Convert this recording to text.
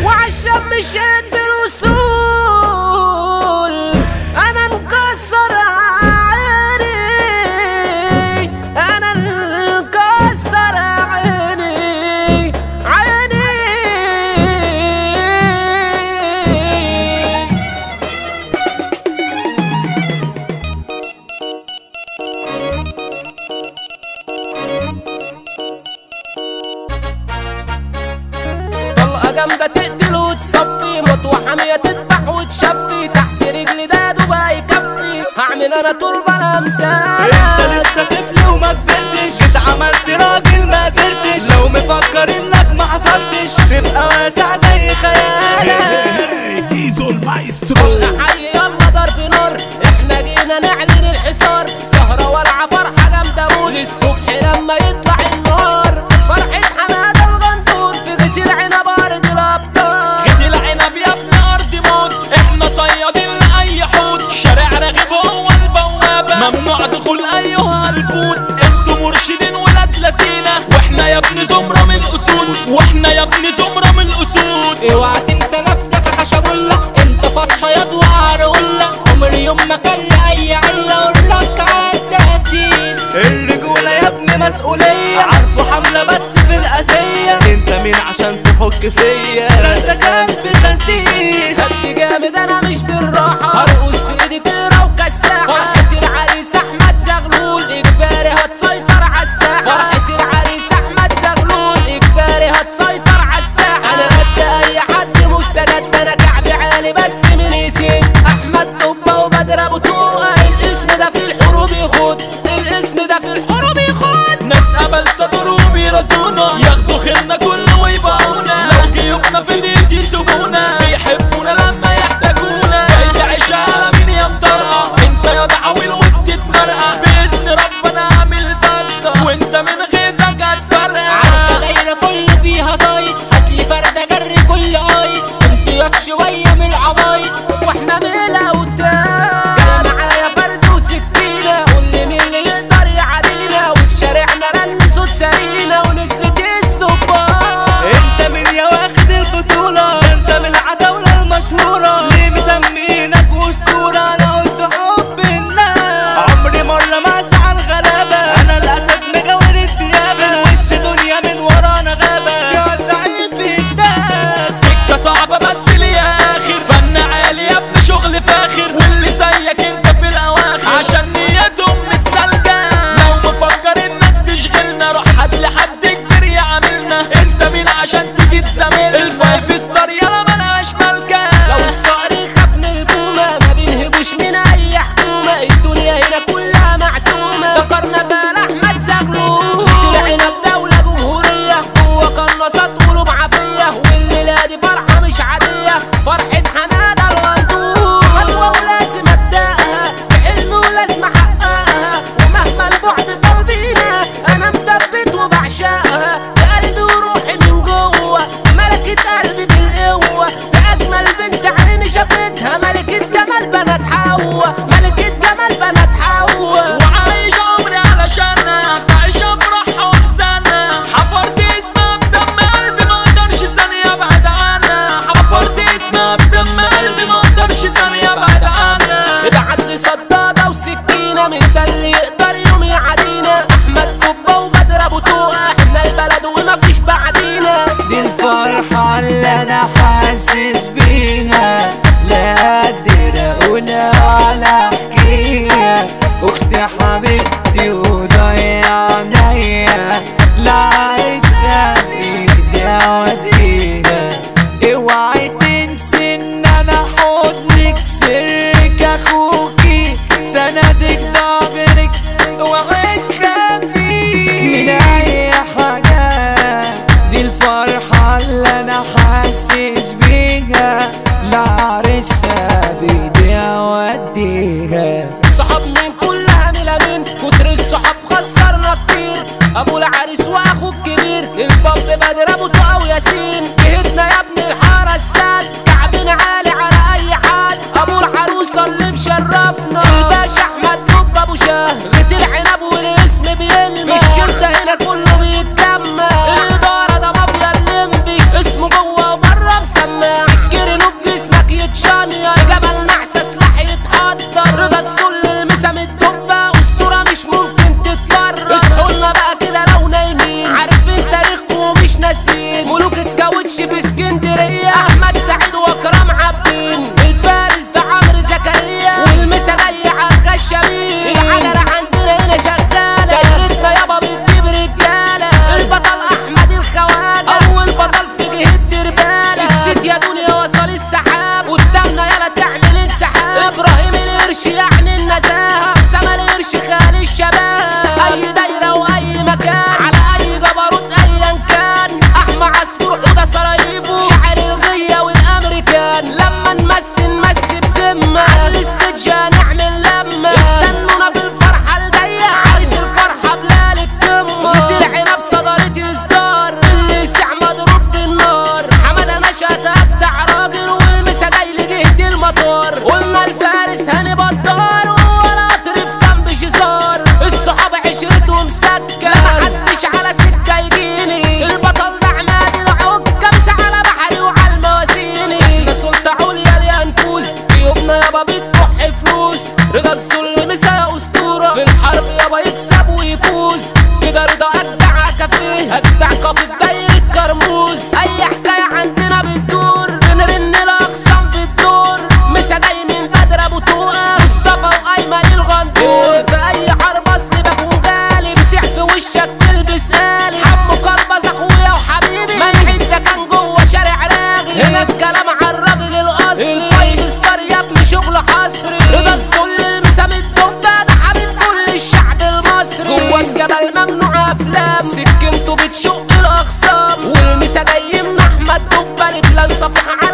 وعالشم شد الوصول انا مكسر عيني انا مكسر عيني عيني طلقة جامدة تقتل وتصفي مطوة حامية تذبح وتشفي تحت رجلي ده دوبها يكفي هعمل انا تربة انا انت مثال لسه طفل وما كبرتش جيت عملت راجل ما قدرتش لو مفكر انك ما حصلتش تبقى واسع زي خيالك زيزو المايسترو طلع حي يلا ضرب نار احنا جينا نعلن الحصار سهرة والعة فرحة جامدة موت للصبح لما يطلع النار فرحة حمادة الغندور في بيت العنب ارض الابطال غدي العنب يا ابن ارض موت احنا صيادين لاي حوت شارع رغيب هو البوابه ممنوع دخول ايها الفوت انتوا مرشدين ولاد لسينا واحنا يا ابن زمره من الاسود واحنا يا ابن زمره من الاسود اوعى تنسى نفسك يا خشبولة انت فطشة ياض وعرولة عمري يوم ما كان لأي علة والرك عالتأسيس الرجولة يا ابني مسؤولية عارفه حملة بس في القاسية انت مين عشان تحك فيا ده انت كلب خسيس هدي جامد انا مش بالراحة هرقص في ايدي تقرا وكساحة فرحة العريس احمد زغلول اجباري هتسيطر عالساحة فرحة العريس احمد زغلول اجباري هتسيطر عالساحة انا قد اي حد مستجد انا كعبي عالي بس من يسيد احمد دبة وبدر ابو توقة الاسم ده في الحروب يخوض الاسم ده في الحروب يخوض ناس قبل صدرهم يرزونا ياخدوا خيرنا كله ويبقونا لو جيوبنا في ديت يسيبونا بيحبونا لما يحتاجونا جاي تعيش على مين يا مطرقة انت يا دعويل وبتتمرقع باذن ربنا اعمل ضجة وانت من غيظك هتفرقع عركة دايرة كل فيها زايد هاتلي فردة جري كل قايد انتوا ياك شوية من العوايد واحنا بلا قدام كان معايا فرد وسكينة واللي من اللي يقدر يعادينا وفي شارعنا رن صوت سرينا ونزلت الصبار انت من يا واخد البطولة انت من العداولة المشهورة ليه مسمينك اسطورة انا قلت حب الناس عمري مرة ما اسعى الغلابة انا الاسد مجاور الديابة في الوش دنيا من ورانا غابة يا ضعيف الناس سكة صعبة بس ليها آخر فن عالي يا ابن شغل فاخر واللي زيك انت في الأواخر عشان نيتهم مش سالكة لو مفكر انك تشغلنا روح هات لحد كبير يعاملنا انت مين عشان تيجي تزاملنا الفايف ستار يلا ملهاش مالكة لو الصقر يخاف من البومة ما بينهبوش من أي حكومة الدنيا هنا كلها معصومة ذكرنا بال أحمد زغلول طلعنا بدولة جمهورية جوه قناصات قلوب عافية والليلة دي فرحة مش عادية فرحة حمادة الغندور خطوة ولازم أبدأها بحلم ولازم أحققها ومهما البعد طالبينا أنا مثبت وبعشقها بقلبي وروحي من جوه ملكة قلبي بالقوة ده أجمل بنت عيني شافتها ملكة جمال بنات حوا ملكة جمال بنات حوا وعايش عمري علشانها تعيش افرحها واحزانها حفرت اسمها بدم قلبي ما اقدرش ثانية ابعد عنها حفرت اسمها بدم قلبي ما اقدرش ثانية ابعد عنها ابعت لي صدادة وسكينة من ده اللي يقدر يوم يعادينا أحمد كوبا وبدر أبو توقة احنا البلد ومفيش بعدينا دي الفرحة اللي أنا حاسس بيها لا قادر أقولها ولا أحكيها أختي حبيبتي وضيع عينيا لا عايزة بإيدي أوديها اوعي تنسي إن أنا حضنك سرك أخوكي سندك ظهرك اوعي تخافي من أي حاجة دي الفرحة اللي أنا حاسس بيها لعرسها بإيدي أوديها صحاب مين كلها ملامين كتر الصحاب خسرنا كتير ابو العريس واخوه الكبير الباب بدر ابو طه وياسين جهتنا يا ابن الحاره الساد كعبنا عالي على اي حد ابو العروسه اللي مشرفنا الباشا احمد دب ابو شاه غيت العنب والاسم بيلمع في الشده هنا كله بيتجمع الاداره ده مافيا الليمبي اسمه جوه وبره مسمى في اسكندرية احمد سعيد واكرم عابدين الفارس ده عمرو زكريا والمسا جاي على الخشبين العجلة عندنا هنا شغالة دايرتنا يابا بتجيب رجالة البطل احمد الخواجة اول بطل في جهة دربالة الست يا دنيا وصل السحاب قدامنا يلا تعمل انسحاب ابراهيم القرش يعني النزاهة اسامة القرش خالي الشباب اي دايرة واي مكان على اي جبروت ايا كان احمى عصفور حوضة سراييفو شاعر الغية والامريكان لما نمس نمس بذمة على الاستيدج هنعمل لمة استنونا في الفرحة الجاية عريس الفرحة بلال القمة بتلعنا بصدارة اصدار اللي يسع مضروب بالنار حمادة نشأت ابدع راجل والمسا جاي لجهة المطار قلنا الفارس هاني بطار ولا قطر في جنب شزار الصحاب عشرتهم سكة لا محدش على سكة يجيني البطل ده عماد العكة بس على بحري وعلى الموازيني احنا سلطة عليا ليها نفوس جيوبنا يابا بتكح فلوس رضا الظلم مسا اسطورة في الحرب يابا يكسب ويفوز كده رضا اجدع كافيه اجدع كافي في دايرة كرموز اي حكاية عندنا بتدور بنرن الاقسام بتدور مسا جاي من بدر ابو توقة مصطفى وايمن الغندور في اي حرب اصل بكون غالي مسيح في وشك تلبس قالي حمو كلبز اخويا وحبيبي منحي ده كان جوه شارع راغي هنا الكلام على الراجل الاصلي الفايف ستار يا ابني شغل حصري رضا الظل المسام الدبة ده حبيب كل الشعب المصري جوه الجبل ممنوع افلام سكنته بتشق الاخصام والمسا جاي من احمد دبة لبلان صفح